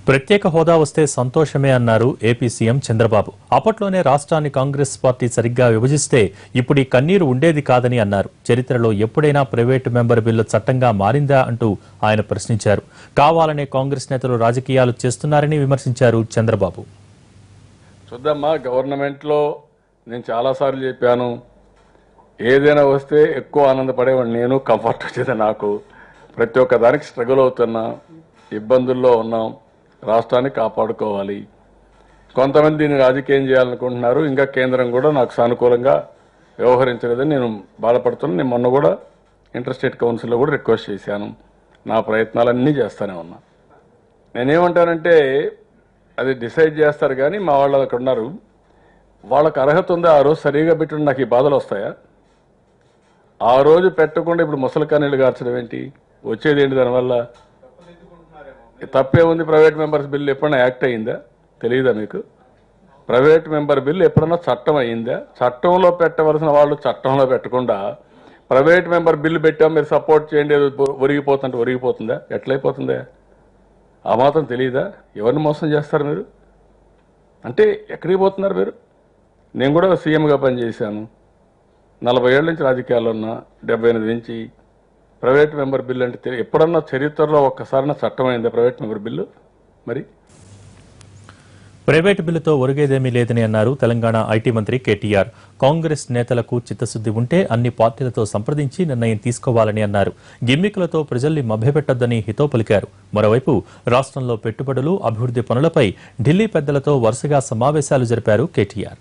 ప్రత్యేక హోదా వస్తే సంతోషమే అన్నారు ఏపీ సీఎం చంద్రబాబు అప్పట్లోనే రాష్ట్రాన్ని కాంగ్రెస్ పార్టీ సరిగ్గా విభజిస్తే ఇప్పుడు ఈ కన్నీరు ఉండేది కాదని అన్నారు చరిత్రలో ఎప్పుడైనా ప్రైవేటు మెంబర్ బిల్లు చట్టంగా మారిందా అంటూ ఆయన ప్రశ్నించారు కావాలనే కాంగ్రెస్ నేతలు రాజకీయాలు చేస్తున్నారని విమర్శించారు చంద్రబాబు చూద్దామా గవర్నమెంట్లో నేను చాలాసార్లు చెప్పాను ఏదైనా వస్తే ఎక్కువ ఆనందపడేవాడిని నేను కంఫర్ట్ వచ్చేది నాకు ప్రతి ఒక్క దానికి స్ట్రగుల్ అవుతున్నా ఇబ్బందుల్లో ఉన్నాం రాష్ట్రాన్ని కాపాడుకోవాలి కొంతమంది దీన్ని రాజకీయం చేయాలనుకుంటున్నారు ఇంకా కేంద్రం కూడా నాకు సానుకూలంగా వ్యవహరించలేదని నేను బాధపడుతున్నాను నేను మొన్న కూడా ఇంటర్స్టేట్ కౌన్సిల్లో కూడా రిక్వెస్ట్ చేశాను నా ప్రయత్నాలన్నీ చేస్తూనే ఉన్నా నేనేమంటానంటే అది డిసైడ్ చేస్తారు కానీ మా వాళ్ళు అక్కడ ఉన్నారు వాళ్ళకి అర్హత ఉందా ఆ రోజు సరిగా పెట్టి నాకు ఈ బాధలు వస్తాయా ఆ రోజు పెట్టకుండా ఇప్పుడు ముసలి కన్నీళ్ళు గార్చడం ఏంటి వచ్చేది ఏంటి దానివల్ల తప్పే ఉంది ప్రైవేట్ మెంబర్స్ బిల్లు ఎప్పుడైనా యాక్ట్ అయిందా తెలియదా మీకు ప్రైవేట్ మెంబర్ బిల్లు ఎప్పుడన్నా చట్టం అయిందా చట్టంలో పెట్టవలసిన వాళ్ళు చట్టంలో పెట్టకుండా ప్రైవేట్ మెంబర్ బిల్లు పెట్టాం మీరు సపోర్ట్ చేయండి ఏదో ఒరిగిపోతుంటే ఒరిగిపోతుందా ఎట్లయిపోతుందా ఆ మాత్రం తెలియదా ఎవరిని మోసం చేస్తారు మీరు అంటే ఎక్కడికి పోతున్నారు మీరు నేను కూడా సీఎంగా పనిచేశాను నలభై ఏళ్ళ నుంచి రాజకీయాల్లో ఉన్నా డెబ్బై ఎనిమిది నుంచి ప్రైవేట్ మెంబర్ బిల్లు అంటే తెలి- ఎప్పుడన్నా చరిత్రలో ఒక్కసారైనా చట్టం అయిందా ప్రైవేట్ మెంబర్ బిల్లు మరి ప్రైవేటు బిల్లుతో ఒరిగేదేమీ లేదని అన్నారు తెలంగాణ ఐటీ మంత్రి కేటీఆర్ కాంగ్రెస్ నేతలకు చిత్తశుద్ది ఉంటే అన్ని పార్టీలతో సంప్రదించి నిర్ణయం తీసుకోవాలని అన్నారు గిమ్మికులతో ప్రజల్ని మభ్యపెట్టొద్దని హితో పలికారు మరోవైపు రాష్ట్రంలో పెట్టుబడులు అభివృద్ధి పనులపై ఢిల్లీ పెద్దలతో వరుసగా సమావేశాలు జరిపారు కేటీఆర్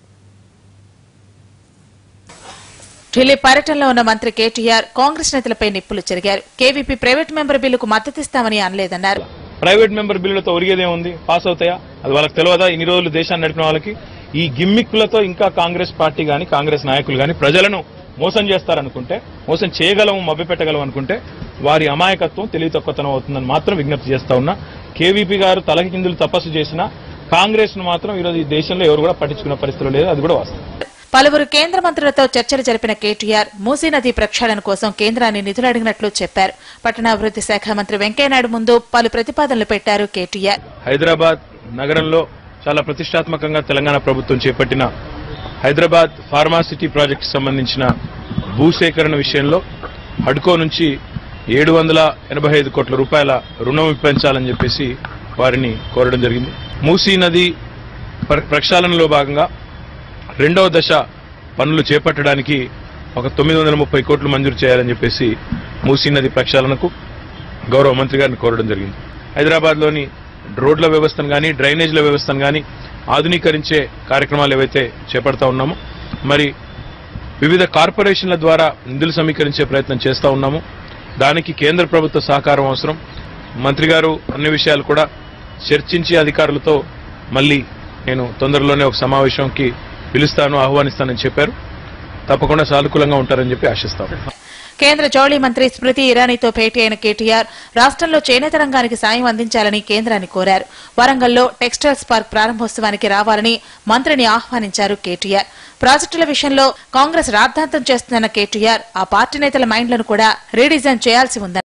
ఢిల్లీ పర్యటనలో ఉన్న మంత్రి కేటీఆర్ కాంగ్రెస్ నేతలపై నిప్పులు చెరిగారు కేవీపీ ప్రైవేట్ మెంబర్ బిల్లుకు మద్దతిస్తామని అనలేదన్నారు ప్రైవేట్ మెంబర్ బిల్లులతో ఒరిగేదేముంది పాస్ అవుతాయా అది వాళ్ళకి తెలియదా ఇన్ని రోజులు దేశాన్ని నడిపిన వాళ్ళకి ఈ గిమ్మిక్కులతో ఇంకా కాంగ్రెస్ పార్టీ గాని కాంగ్రెస్ నాయకులు గాని ప్రజలను మోసం చేస్తారనుకుంటే మోసం చేయగలము మభ్యపెట్టగలం అనుకుంటే వారి అమాయకత్వం తెలివి తక్కువతనం అవుతుందని మాత్రం విజ్ఞప్తి చేస్తా ఉన్నా కేవీపీ గారు తలకి కిందులు తపస్సు చేసినా కాంగ్రెస్ ను మాత్రం ఈరోజు ఈ దేశంలో ఎవరు కూడా పట్టించుకున్న పరిస్థితులు లేదు అది కూడా వాస్తవం పలువురు కేంద్ర మంత్రులతో చర్చలు జరిపిన కేటీఆర్ మూసీ నది ప్రక్షాళన కోసం కేంద్రాన్ని నిధులు అడిగినట్లు చెప్పారు పట్టణాభివృద్ధి శాఖ మంత్రి వెంకయ్యనాయుడు ముందు పలు ప్రతిపాదనలు పెట్టారు కేటీఆర్ హైదరాబాద్ నగరంలో చాలా ప్రతిష్టాత్మకంగా తెలంగాణ ప్రభుత్వం చేపట్టిన హైదరాబాద్ ఫార్మాసిటీ ప్రాజెక్టు సంబంధించిన భూసేకరణ విషయంలో హడ్కో నుంచి ఏడు వందల ఎనభై ఐదు కోట్ల రూపాయల రుణం ఇప్పించాలని చెప్పేసి వారిని కోరడం జరిగింది మూసీ నది ప్ర- ప్రక్షాళనలో భాగంగా రెండవ దశ పనులు చేపట్టడానికి ఒక తొమ్మిది వందల ముప్పై కోట్లు మంజూరు చేయాలని చెప్పేసి మూసీ నది ప్రక్షాళనకు గౌరవ మంత్రి గారిని కోరడం జరిగింది హైదరాబాద్లోని రోడ్ల వ్యవస్థను కానీ డ్రైనేజ్ల వ్యవస్థను కానీ ఆధునీకరించే కార్యక్రమాలు ఏవైతే చేపడతా ఉన్నామో మరి వివిధ కార్పొరేషన్ల ద్వారా నిధులు సమీకరించే ప్రయత్నం చేస్తా ఉన్నాము దానికి కేంద్ర ప్రభుత్వ సహకారం అవసరం మంత్రి గారు అన్ని విషయాలు కూడా చర్చించి అధికారులతో మళ్ళీ నేను తొందరలోనే ఒక సమావేశంకి పిలుస్తాను ఆహ్వానిస్తానని చెప్పారు తప్పకుండా సానుకూలంగా ఉంటారని చెప్పి ఆశిస్తాను కేంద్ర జౌళి మంత్రి స్మృతి ఇరానీతో భేటీ అయిన కేటీఆర్ రాష్ట్రంలో చేనేత రంగానికి సాయం అందించాలని కేంద్రాన్ని కోరారు వరంగల్లో టెక్స్టైల్స్ పార్క్ ప్రారంభోత్సవానికి రావాలని మంత్రిని ఆహ్వానించారు కేటీఆర్ ప్రాజెక్టుల విషయంలో కాంగ్రెస్ రాద్ధాంతం చేస్తుందన్న కేటీఆర్ ఆ పార్టీ నేతల మైండ్లను కూడా రీడిజైన్ చేయాల్సి ఉందన్నారు